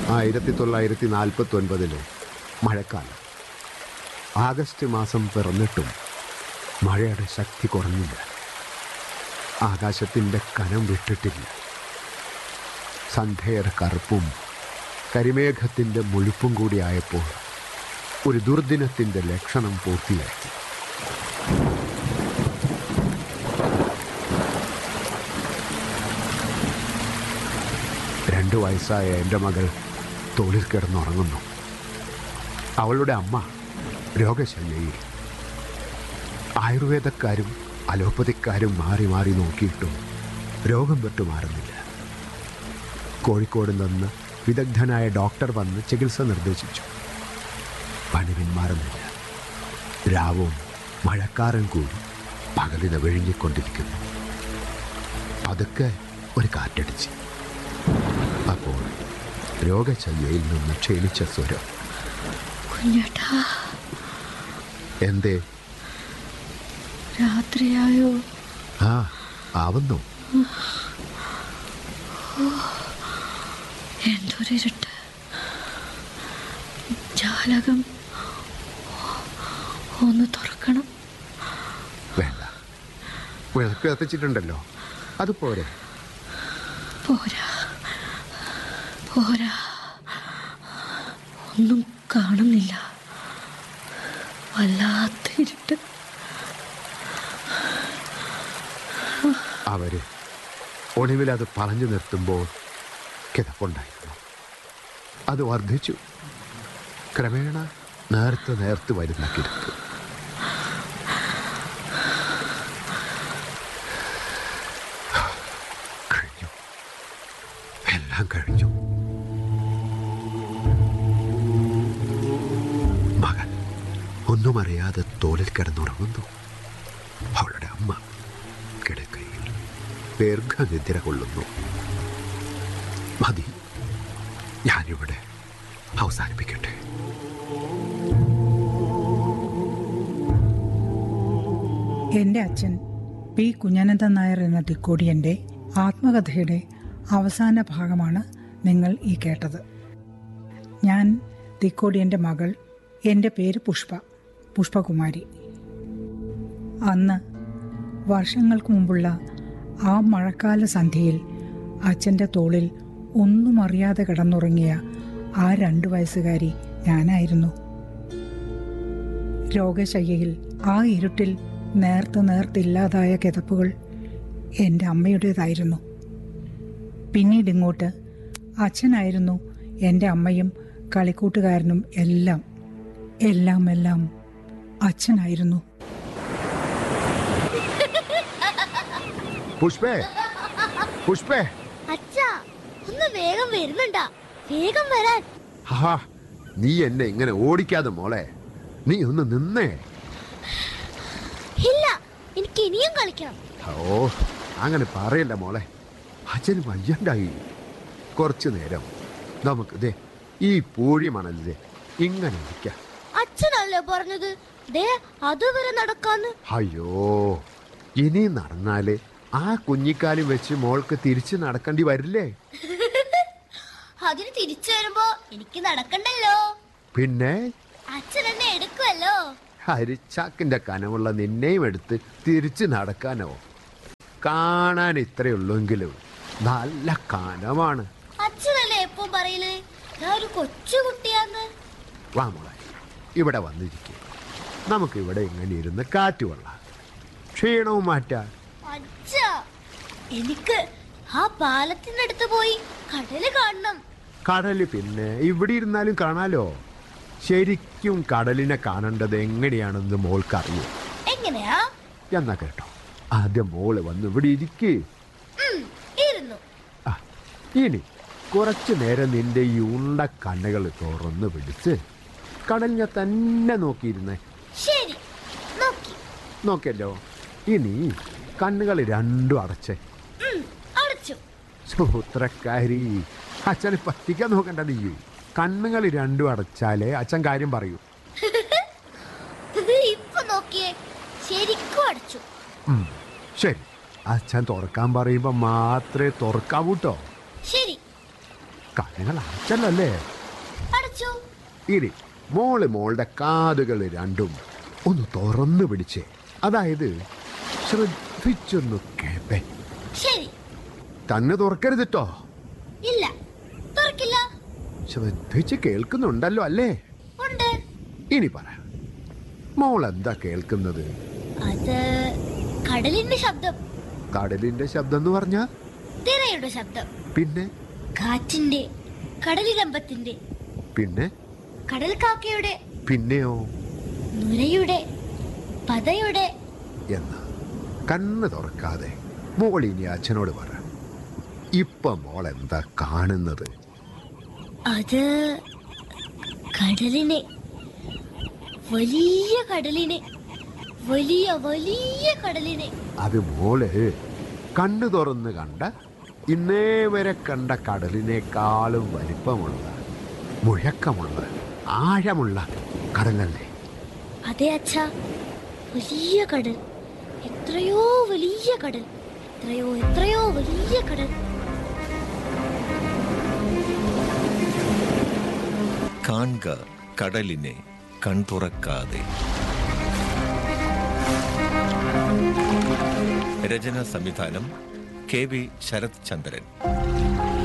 ആയിരത്തി തൊള്ളായിരത്തി നാൽപ്പത്തി ഒൻപതിലെ മഴക്കാലം ആഗസ്റ്റ് മാസം പിറന്നിട്ടും മഴയുടെ ശക്തി കുറഞ്ഞില്ല ആകാശത്തിൻ്റെ കനം വിട്ടിട്ടില്ല സന്ധ്യയുടെ കറുപ്പും കരിമേഘത്തിൻ്റെ മുഴുപ്പും കൂടിയായപ്പോൾ ഒരു ദുർദിനത്തിൻ്റെ ലക്ഷണം പൂർത്തിയാക്കി രണ്ടു വയസ്സായ എൻ്റെ മകൾ തോളിൽ കിടന്നുറങ്ങുന്നു അവളുടെ അമ്മ രോഗശയ്യയിൽ ആയുർവേദക്കാരും അലോപ്പതിക്കാരും മാറി മാറി നോക്കിയിട്ടും രോഗം വിട്ടു മാറുന്നില്ല കോഴിക്കോട് നിന്ന് വിദഗ്ധനായ ഡോക്ടർ വന്ന് ചികിത്സ നിർദ്ദേശിച്ചു പണി പിന്മാറുന്നില്ല രാവും മഴക്കാരൻ കൂടി പകലിനെ വിഴുങ്ങിക്കൊണ്ടിരിക്കുന്നു പതുക്കെ ഒരു കാറ്റടിച്ച് അപ്പോൾ രോഗശയ്യയിൽ നിന്ന് ക്ഷീണിച്ച സ്വരം കുഞ്ഞേട്ടാ എന്തേ രാത്രിയായോ ആ ആവുന്നു എന്തൊരിരുട്ട് ജാലകം ഒന്ന് തുറക്കണം വേണ്ട വിളക്ക് കത്തിച്ചിട്ടുണ്ടല്ലോ അത് പോരെ പോരാ പോരാ ഒന്നും കാണുന്നില്ല വല്ലാത്ത ഇരുട്ട് അവര് ഒടുവിൽ അത് പറഞ്ഞു നിർത്തുമ്പോൾ കിതപ്പുണ്ടായിരുന്നു അത് വർദ്ധിച്ചു ക്രമേണ നേർത്ത് നേർത്ത് വരുന്ന കിടക്ക് കഴിഞ്ഞു എല്ലാം കഴിഞ്ഞു മകൻ ഒന്നും അറിയാതെ തോളിൽ കിടന്നുറങ്ങുന്നു അവളുടെ അമ്മ കിടക്കയിൽ ദീർഘനിദ്ര കൊള്ളുന്നു മതി ഞാനിവിടെ അവസാനിപ്പിക്കട്ടെ എൻ്റെ അച്ഛൻ പി കുഞ്ഞനന്ദൻ നായർ എന്ന തിക്കോടിയൻ്റെ ആത്മകഥയുടെ അവസാന ഭാഗമാണ് നിങ്ങൾ ഈ കേട്ടത് ഞാൻ തിക്കോടിയൻ്റെ മകൾ എൻ്റെ പേര് പുഷ്പ പുഷ്പകുമാരി അന്ന് വർഷങ്ങൾക്ക് മുമ്പുള്ള ആ മഴക്കാല സന്ധ്യയിൽ അച്ഛൻ്റെ തോളിൽ ഒന്നും അറിയാതെ കിടന്നുറങ്ങിയ ആ രണ്ട് വയസ്സുകാരി ഞാനായിരുന്നു രോഗശയ്യയിൽ ആ ഇരുട്ടിൽ നേർത്ത് നേർത്തില്ലാതായ കിതപ്പുകൾ എൻ്റെ അമ്മയുടേതായിരുന്നു പിന്നീട് ഇങ്ങോട്ട് അച്ഛനായിരുന്നു എൻ്റെ അമ്മയും കളിക്കൂട്ടുകാരനും എല്ലാം എല്ലാം എല്ലാം അച്ഛനായിരുന്നു പുഷ്പേ പുഷ്പേ അച്ഛാ ഒന്ന് വേഗം വരുന്നുണ്ടാ വേഗം വരാൻ ഹാ നീ എന്നെ ഇങ്ങനെ ഓടിക്കാതെ മോളെ നീ ഒന്ന് നിന്നേ ഇല്ല എനിക്ക് ഇനിയും കളിക്കണം ഓ അങ്ങനെ പറയല്ല മോളെ അച്ഛന് വയ്യണ്ടായി കുറച്ചു നേരം നമുക്ക് ദേ ഈ പൂഴി മണലിതെ ഇങ്ങനെ ഇരിക്കാം അച്ഛനല്ലേ പറഞ്ഞത് ദേ അതുവരെ നടക്കാന്ന് അയ്യോ ഇനി നടന്നാല് ആ കുഞ്ഞിക്കാലും വെച്ച് മോൾക്ക് തിരിച്ച് നടക്കേണ്ടി വരില്ലേ അതിന് തിരിച്ചു വരുമ്പോ എനിക്ക് നടക്കണ്ടല്ലോ പിന്നെ അച്ഛൻ എന്നെ എടുക്കുമല്ലോ ഹരിച്ചാക്കിന്റെ കനമുള്ള നിന്നെയും എടുത്ത് തിരിച്ച് നടക്കാനോ കാണാൻ ഇത്രയുള്ളെങ്കിലും നല്ല കനമാണ് അച്ഛനല്ലേ എപ്പം പറയല് ഞാൻ ഒരു കൊച്ചു കുട്ടിയാന്ന് വാ മോളെ ഇവിടെ വന്നിരിക്കുക നമുക്ക് ഇവിടെ ഇങ്ങനെ ഇരുന്ന് കാറ്റ് കൊള്ളാം ക്ഷീണവും മാറ്റാം അച്ഛാ എനിക്ക് ആ പാലത്തിനടുത്ത് പോയി കടല് കാണണം കടല് പിന്നെ ഇവിടെ ഇരുന്നാലും കാണാലോ ശരിക്കും കടലിനെ കാണേണ്ടത് എങ്ങനെയാണെന്ന് മോൾക്കറിയും എങ്ങനെയാ എന്നാ കേട്ടോ ആദ്യം മോള് വന്ന് ഇവിടെ ഇരിക്കേ ഉം, ഇരുന്നു ആ, ഇനി കുറച്ചു നേരം നിന്റെ ഈ ഉണ്ട കണ്ണുകൾ തുറന്ന് പിടിച്ച് കടലിനെ തന്നെ നോക്കിയിരുന്നേ ശരി നോക്കി നോക്കല്ലോ ഇനി കണ്ണുകൾ രണ്ടും അടച്ചേ ഉം, അടച്ചു സൂത്രക്കാരി അച്ഛനെ പറ്റിക്കാൻ നോക്കണ്ട നീ കണ്ണുകൾ രണ്ടും അടച്ചാലേ അച്ഛൻ കാര്യം പറയൂ ഇപ്പൊ നോക്കിയേ ശരിക്കും അടച്ചു ഉം, ശരി അച്ഛൻ തുറക്കാൻ പറയുമ്പോൾ മാത്രമേ തുറക്കാവൂ കേട്ടോ ശരി കണ്ണുകൾ അടച്ചല്ലേ അടച്ചു ഇനി മോള് മോളുടെ കാതുകൾ രണ്ടും ഒന്ന് തുറന്നു പിടിച്ചേ അതായത് ശ്രദ്ധിച്ചൊന്ന് കേപ്പേ ശരി തന്നെ തുറക്കരുതിട്ടോ ഇല്ല തുറക്കില്ല ശ്രദ്ധിച്ച് കേൾക്കുന്നുണ്ടല്ലോ അല്ലേ ഉണ്ട് ഇനി പറ മോൾ എന്താ കേൾക്കുന്നത് അത് കടലിന്റെ ശബ്ദം കടലിന്റെ ശബ്ദം എന്ന് പറഞ്ഞാ തിരയുടെ ശബ്ദം പിന്നെ കാറ്റിന്റെ കടലിരമ്പത്തിന്റെ പിന്നെ കടൽ കാക്കയുടെ പിന്നെയോ നുരയുടെ പതയുടെ എന്ന് കണ്ണ് തുറക്കാതെ മോൾ ഇനി അച്ഛനോട് പറ ഇപ്പൊ മോൾ എന്താ കാണുന്നത് അത് കടലിനെ വലിയ കടലിനെ വലിയ വലിയ കടലിനെ അത് മോള് കണ്ണു തുറന്ന് കണ്ട ഇന്നേ വരെ കണ്ട കടലിനേക്കാളും വലിപ്പമുള്ള മുഴക്കമുള്ള ആഴമുള്ള കടലല്ലേ അതെ അച്ഛ വലിയ കടൽ എത്രയോ വലിയ കടൽ എത്രയോ എത്രയോ വലിയ കടൽ കാൺക കടലിനെ കൺതുറക്കാതെ രചന സംവിധാനം കെ വി ശരത് ചന്ദ്രൻ